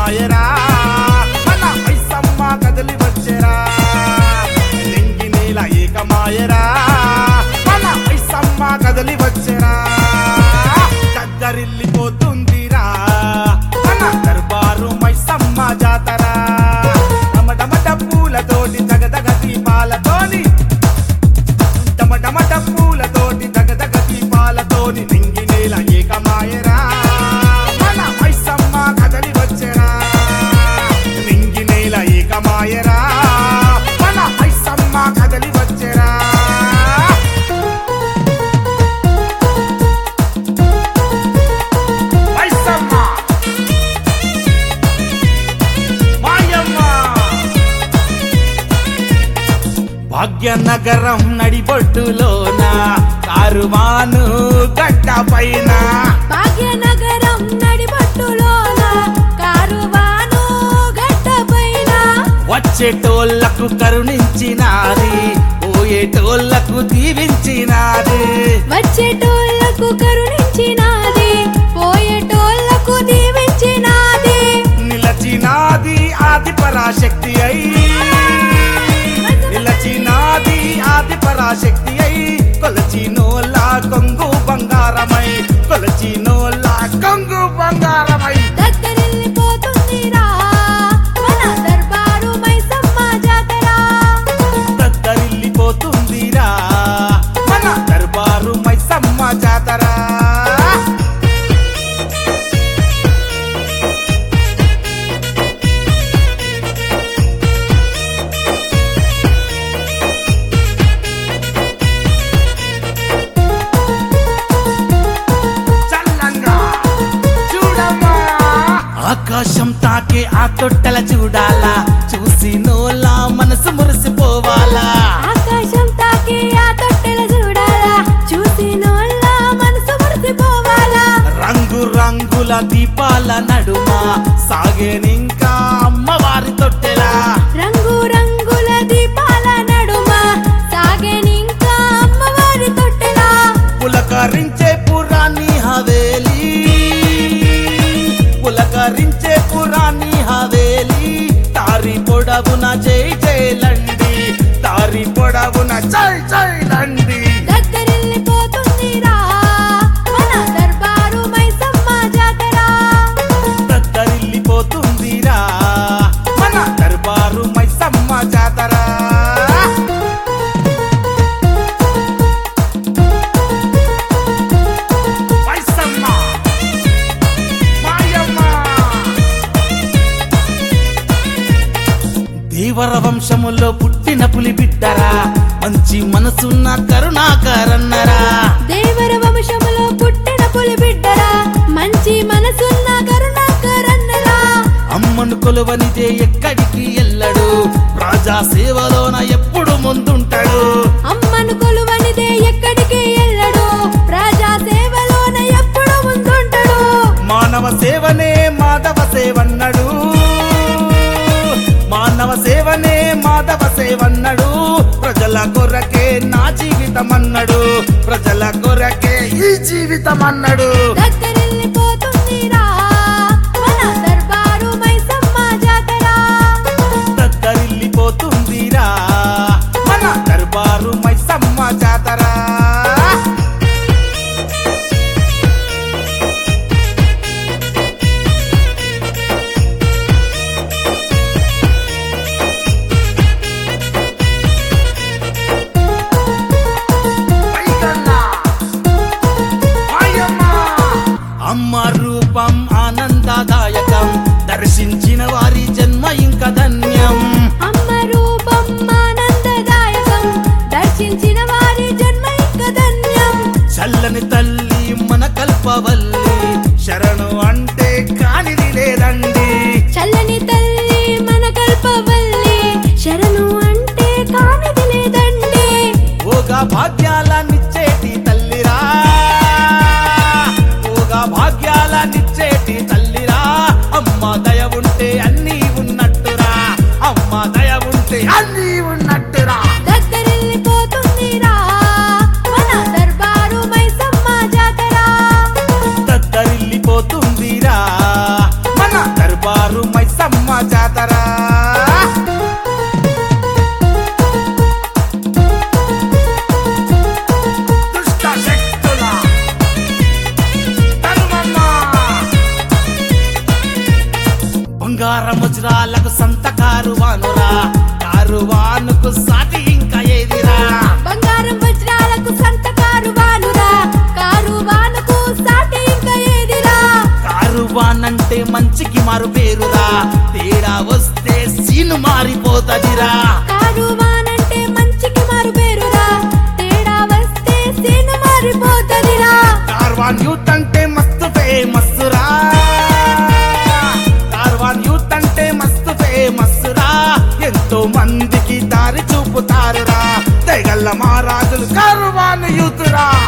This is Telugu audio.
ఏకమాయరా మన మైసమ్మ కదలి వచ్చెరా నింగి నేల ఏకమాయరా మన మైసమ్మ కదలి వచ్చెరా కద్దరిల్లిపోతుందిరా మన దర్బారు మైసమ్మ జాతర డమడమట పూలతోటి దగదగ దీపాలతోని డమడమట పూలతోటి దగదగ దీపాలతోని నింగి నేల ఏకమాయరా మన మైసమ్మ కదలి వచ్చెరా నింగి నేల ఏకమాయరా మన మైసమ్మ కదలి వచ్చెరా మైసమ్మ మాయమ్మ భాగ్యనగరం నడిబొడ్డులోన కారుమాను గడ్డ పైన భాగ్యనగరం నడిబట్టులోన కారువాను గడ్డపైన వచ్చేటోళ్లకు కరుణించినాది పోయేటోళ్లకు దీవించినాది వచ్చేటోళ్లకు కరుణించినాది పోయేటోళ్లకు దీవించినాది నిలచినాది ఆది పరాశక్తి అయి నిలచినాది ఆది పరాశక్తి అయి కొలచినోళ్ళ కొంగు బంగారమై కొలచినోళ్ళ కొంగు బంగారమై దగ్గరెళ్ళిపోతుందిరా మన దర్బారు మైసమ్మ జాతర దద్దరిల్లిపోతుందిరా మన దర్బారు మైసమ్మ జాతర చల్లంగా చూడమ్మా ఆకాశం తాకే ఆ తొట్టెల చూడాలా చూసి నోలా మనసు మురిసిపోవాలా ఆకాశం తాకి ఆ తొట్టెల చూడాలా చూసి నోళ్ళ మనసు మురిసిపోవాలా రంగు రంగుల దీపాల నడుమ సాగేనింకా అమ్మవారి తొట్టెలా రంగు రంగుల దీపాల నడుమ సాగేనింకా అమ్మవారి తొట్టెలా పులకరించే పురాణి హవేలి పులకరించే పురాణి హవేలి తారి పొడవున జై జైలండి తారి పొడవున జై జైలండి దగ్గరెళ్ళిపోతుందిరా మన దర్బారు మైసమ్మ జాతర దద్దరిల్లిపోతుందిరా మన దర్బారు మైసమ్మ జాతర మైసమ్మ మాయమ్మ దేవర వంశములో పుట్టిన పులి బిడ్డరా మంచి మనసున్న కరుణాకరన్నరా దేవర వంశములో పుట్టిన పులి బిడ్డరా మంచి మనసున్న కరుణాకరన్నరా అమ్మను కొలువనిదే ఎక్కడికి ఎల్లడు ప్రజా సేవలోన ఎప్పుడు ముందుంటాడు అమ్మను కొలువనిదే ఎక్కడికి ఎల్లడు ప్రజా సేవలోన ఎప్పుడు ముందుంటాడు మానవ సేవనే మాధవ సేవన్నడు మానవ సేవనే మాధవ సేవన్నడు ప్రజల కొరకే నా జీవితం అన్నడు ప్రజల కొరకే ఈ జీవితం అన్నడు దగ్గరెళ్ళిపోతుందిరా మన దర్బారు మైసమ్మ జాతర దద్దరిల్లిపోతుందిరా మన దర్బారు మైసమ్మ జాతర అమ్మ రూపం ఆనందదాయకం దర్శించిన వారి జన్మ ఇంక ధన్యం అమ్మ రూపం ఆనందదాయకం దర్శించిన వారి జన్మ ఇంక ధన్యం చల్లని తల్లి మన కల్పవల్లి శరణు అంటే కానిది లేదండి చల్లని తల్లి మన కల్పవల్లి శరణు అంటే కానిది లేదండి ఓగా భాగ్యాలనిచ్చేటి తల్లిరా ఓగా భాగ్యాలనిచ్చేటి తల్లిరా అమ్మ దయ ఉంటే అన్నీ ఉన్నట్టురా అమ్మ దయ ఉంటే అన్నీ ఉన్నట్టురా దగ్గరెళ్ళిపోతుందిరా మన దర్బారు మైసమ్మ జాతర దద్దరిల్లిపోతుందిరా మన దర్బారు మై బంగారం వజ్రాలకు సంత కారువానురా కారువానుకు సాటి ఇంకా ఏదిరా బంగారం వజ్రాలకు సంత కారువానురా కారువానుకు సాటి ఇంకా ఏదిరా కారువానంటే మంచికి మారు పేరురా తేడా వస్తే సీను మారిపోతదిరా కారువానంటే మంచికి మారు పేరురా తేడా వస్తే సీను మారిపోతదిరా కార్వాన్ యూత్ అంటే మస్తు ఫేమస్ రా కార్వాన్ యూత్ అంటే మస్తు ఫేమస్ రా ఎంతో మందికి దారి చూపుతారురా తెగల్ల మహారాజులు కార్వాన్ యూత్ రా